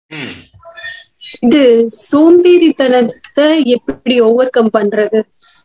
ம் இது சோம்பேறித்தனத்தை எப்படி ஓவர் கம் பண்றது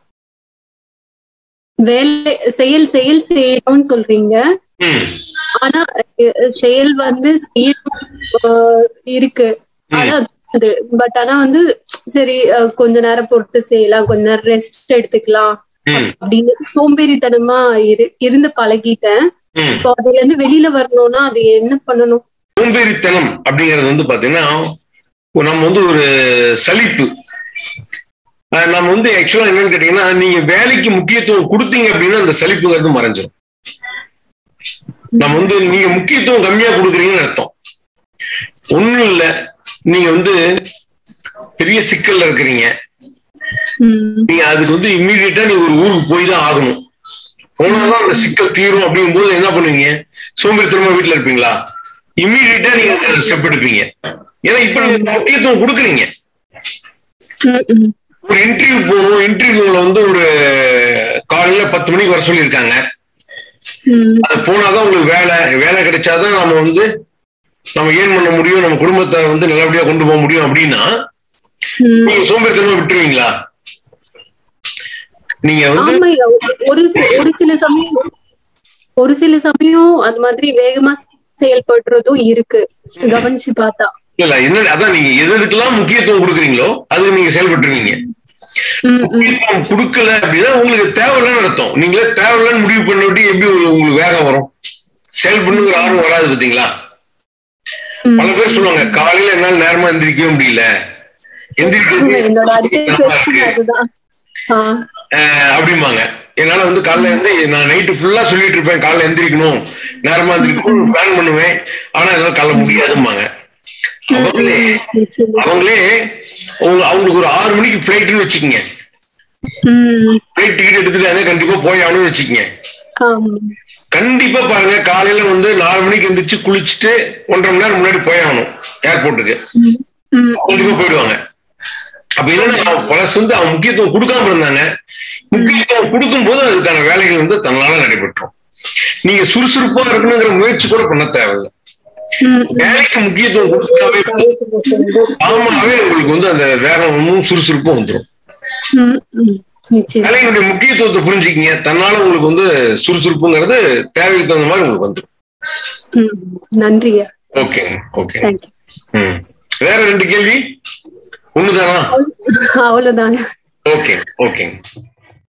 வேலை செயல் செயல் செய்யணும்னு சொல்றீங்க ம் ஆனா அஹ், செயல் வந்து செய்யணும் ஆஹ், இருக்கு ஆனா அது பட் ஆனா வந்து சரி அஹ், கொஞ்ச நேரம் பொறுத்து செய்யலாம் கொஞ்ச நேரம் ரெஸ்ட் எடுத்துக்கலாம் ம் அப்படின்னு சோம்பேறித்தனமா இரு இருந்து பழகிட்டேன் ம் இப்போ அதுல இருந்து வெளியில வரணும்னா அது என்ன பண்ணணும் சோம்பேறித்தனம் அப்படிங்கிறது வந்து பாத்தீங்கன்னா ஒரு நம்ம வந்து ஒரு சலிப்பு அஹ் நம்ம வந்து ஆக்சுவலா என்னன்னு கேட்டீங்கன்னா நீங்க வேலைக்கு முக்கியத்துவம் கொடுத்தீங்க அப்படின்னா அந்த சலிப்புங்கிறது மறைஞ்சிரும் நம்ம வந்து நீங்க முக்கியத்துவம் கம்மியா கொடுக்குறீங்கன்னு அர்த்தம் ஒண்ணும் இல்ல நீங்க வந்து பெரிய சிக்கல்ல இருக்கிறீங்க உம் நீங்க அதுக்கு வந்து இம்மீடியட்டா நீங்க ஒரு ஊருக்கு போய் தான் ஆகணும் போனாதான் அந்த சிக்கல் தீரும் அப்படிங்கும் போது என்ன பண்ணுவீங்க சோம்பேறித்தனமா வீட்டுல இருப்பீங்களா இம்மீடியட்டா நீங்க ஸ்டெப் எடுப்பீங்க ஏன்னா இப்ப நீங்க முக்கியத்துவம் கொடுக்குறீங்க உம் உம் ஒரு இன்டர்வியூ போகணும் இன்டர்வியூல வந்து ஒரு காலையில பத்து மணிக்கு வர சொல்லியிருக்காங்க உம் அது போனாதான் உங்களுக்கு வேலை வேலை கிடைச்சாதான் நம்ம வந்து நம்ம ஏன் பண்ண முடியும் நம்ம குடும்பத்தை வந்து நல்லபடியா கொண்டு போக முடியும் அப்படின்னா உம் நீங்க சோம்பேறித்தனமா விட்டுருவீங்களா நீங்க வந்து ஆமாய்யா ஒரு சி- ஒரு சில சமயம் ஒரு சில சமயம் அது மாதிரி வேகமா செயல்படுறதும் இருக்கு கவனிச்சு பார்த்தா இல்ல என்ன அதான் நீங்க எது எதுக்கெல்லாம் முக்கியத்துவம் கொடுக்குறீங்களோ அதுக்கு நீங்க செயல்பட்டுருவீங்க உம் உம் முக்கியத்துவம் கொடுக்கல அப்படின்னா உங்களுக்கு தேவையில்லைன்னு அர்த்தம் நீங்களே தேவையில்லைன்னு முடிவு பண்ணி எப்படி உங்களுக்கு உங்களுக்கு வேகம் வரும் செயல்பண்ணுங்கிற ஆர்வம் வராது பாத்தீங்களா உம். பல பேர் சொல்லுவாங்க காலையில என்னால நேரமா எந்திரிக்கவே முடியல எந்திரிக்கிறது என்னோட அடுத்த கஷ்டமா கொஸ்டின் இருக்கு. அதுதான் ஆஹ் அஹ் அப்படிம்பாங்க என்னால வந்து காலைல இருந்து நான் நைட்டு ஃபுல்லா சொல்லிட்டு இருப்பேன் காலைல எந்திரிக்கணும் நேரமா எந்திரிக்கணும் பிளான் பண்ணுவேன் ஆனா என்னால காலைல முடியாதும்பாங்க அவங்களே நிச்சயமா. அவங்களே அவங்க அவங்களுக்கு ஒரு ஆறு மணிக்கு ஃபிளைட்னு வச்சுக்கோங்க உம் ஃபிளைட் டிக்கெட் எடுத்துட்டாங்க கண்டிப்பா போய் ஆகணும்னு வச்சுக்கோங்க ஆமா கண்டிப்பா பாருங்க காலையில வந்து நாலு மணிக்கு எந்திரிச்சு குளிச்சுட்டு ஒன்றரை மணி நேரம் முன்னாடி போய் ஆகணும் ஏர்போர்ட்டுக்கு உம் உம் கண்டிப்பா போயிடுவாங்க அப்ப என்னன்னா பழசு வந்து அவங்க முக்கியத்துவம் கொடுக்காம இருந்தாங்க முக்கியத்துவம் கொடுக்கும் போது அதுக்கான வேலைகள் வந்து தன்னால நடைபெற்றோம் நீங்க சுறுசுறுப்பா இருக்கணுங்கிற முயற்சி கூட பண்ண தேவையில்லை உம் வேலைக்கு முக்கியத்துவம் கொடுக்காம ஆமாவே உங்களுக்கு வந்து அந்த வேகமும் சுறுசுறுப்பும் வந்துடும் உம் உம் நிச்சயம் வேலையினுடைய முக்கியத்துவத்தை புரிஞ்சுக்கிங்க தன்னால உங்களுக்கு வந்து சுறுசுறுப்புங்கிறது தேவைக்கு தகுந்த மாதிரி உங்களுக்கு வந்துடும் உம் நன்றியா ஓகே ஓகே தேங்க்யூ ம் வேற ரெண்டு கேள்வி ஒண்ணுதானா அவ்வளவுதான் ஓகே ஓகே